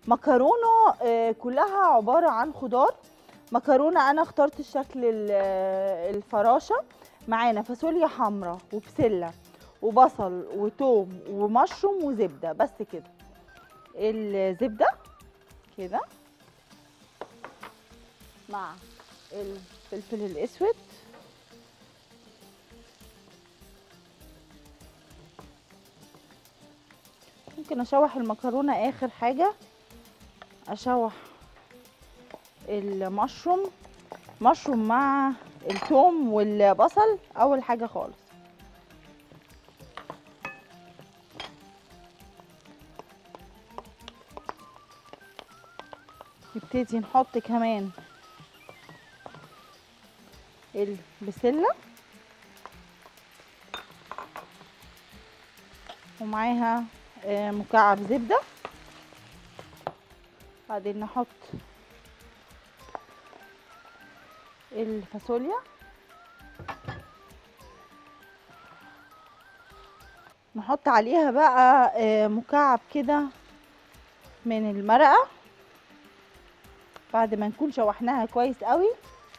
مكرونه آه، كلها عباره عن خضار مكرونه انا اخترت الشكل ال- آه، الفراشه معانا فاصوليا حمراء وبسله وبصل وتوم ومشروم وزبده بس كده الزبده كده مع الفلفل الاسود ممكن اشوح المكرونه اخر حاجه اشوح المشروم مشروم مع الثوم والبصل اول حاجه خالص نبتدي نحط كمان البسله ومعاها آه، مكعب زبده بعدين نحط الفاصوليا نحط عليها بقى آه، مكعب كده من المرقه بعد ما نكون شوحناها كويس قوي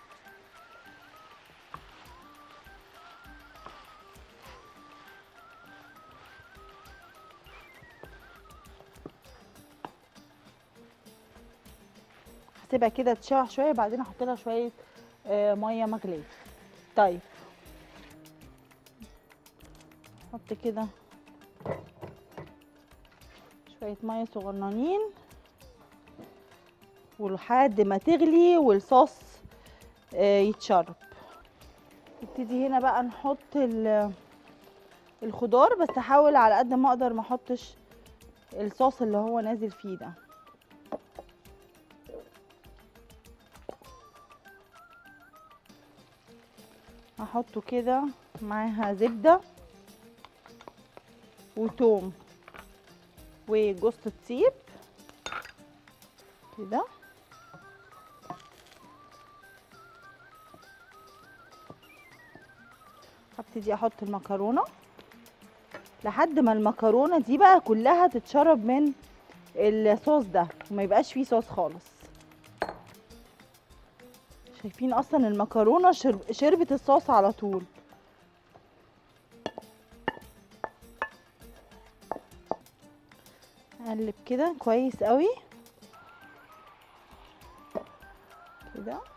هسيبها كده تشوح شويه بعدين احط لها شويه آه، ميه مغليه طيب احط كده شويه ميه صغننين ولحد ما تغلي والصوص آه، يتشرب نبتدي هنا بقى نحط ال- الخضار بس احاول على قد ما اقدر ما احطش الصوص اللي هو نازل فيه ده هحطه كده معاها زبدة وتوم وجوز الطيب كده هبتدي احط المكرونة لحد ما المكرونة دي بقى كلها تتشرب من الصوص ده وما يبقاش فيه صوص خالص شايفين اصلا المكرونه شرب شربت الصوص على طول اقلب كده كويس قوي كده